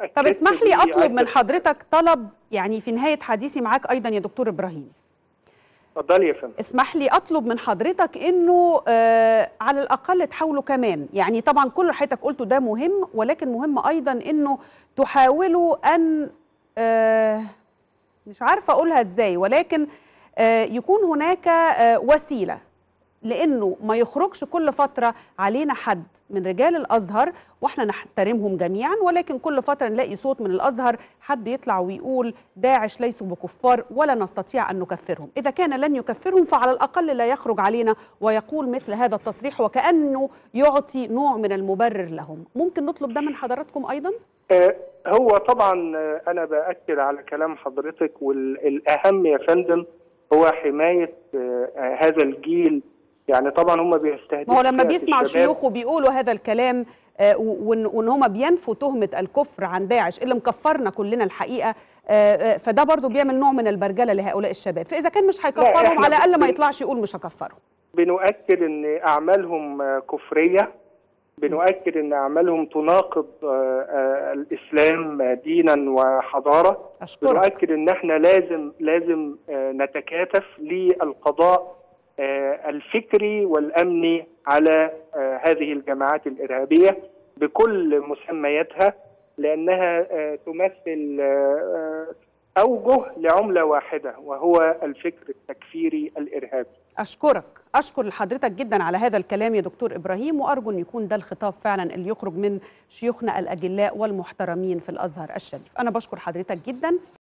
طب اسمح لي بيه اطلب من عدة- حضرتك طلب يعني في نهايه حديثي معاك ايضا يا دكتور ابراهيم اتفضلي يا فندم اسمح لي اطلب من حضرتك انه آه على الاقل تحاولوا كمان يعني طبعا كل اللي حضرتك قلته ده مهم ولكن مهم ايضا انه تحاولوا ان آه مش عارفه اقولها ازاي ولكن آه يكون هناك آه وسيله لانه ما يخرجش كل فتره علينا حد من رجال الازهر واحنا نحترمهم جميعا ولكن كل فتره نلاقي صوت من الازهر حد يطلع ويقول داعش ليسوا بكفار ولا نستطيع ان نكفرهم، اذا كان لن يكفرهم فعلى الاقل لا يخرج علينا ويقول مثل هذا التصريح وكانه يعطي نوع من المبرر لهم، ممكن نطلب ده من حضراتكم ايضا؟ آه، هو طبعا آه، انا باكد على كلام حضرتك والاهم يا فندم هو حمايه آه، آه، هذا الجيل يعني طبعا هم بيستهدفوا ما هو لما فئة بيسمع الشباب. شيوخه بيقولوا هذا الكلام آه، وان وإن هم بينفوا تهمه الكفر عن داعش اللي مكفرنا كلنا الحقيقه آه، آه، فده برضو بيعمل نوع من البرجله لهؤلاء الشباب فاذا كان مش هيكفرهم إحنا على الاقل ما بن- يطلعش يقول مش هكفرهم بنؤكد ان اعمالهم آه، كفريه بنؤكد ان اعمالهم تناقض آه، آه، الاسلام آه، دينا وحضاره اشكرك بنؤكد ان احنا لازم لازم آه، نتكاتف للقضاء آه، الفكري والامني على آه، هذه الجماعات الارهابيه بكل مسمياتها لانها آه، تمثل آه، آه، اوجه لعمله واحده وهو الفكر التكفيري الارهابي اشكرك اشكر لحضرتك جدا على هذا الكلام يا دكتور ابراهيم وارجو ان يكون ده الخطاب فعلا اللي يخرج من شيوخنا الاجلاء والمحترمين في الازهر الشريف انا بشكر حضرتك جدا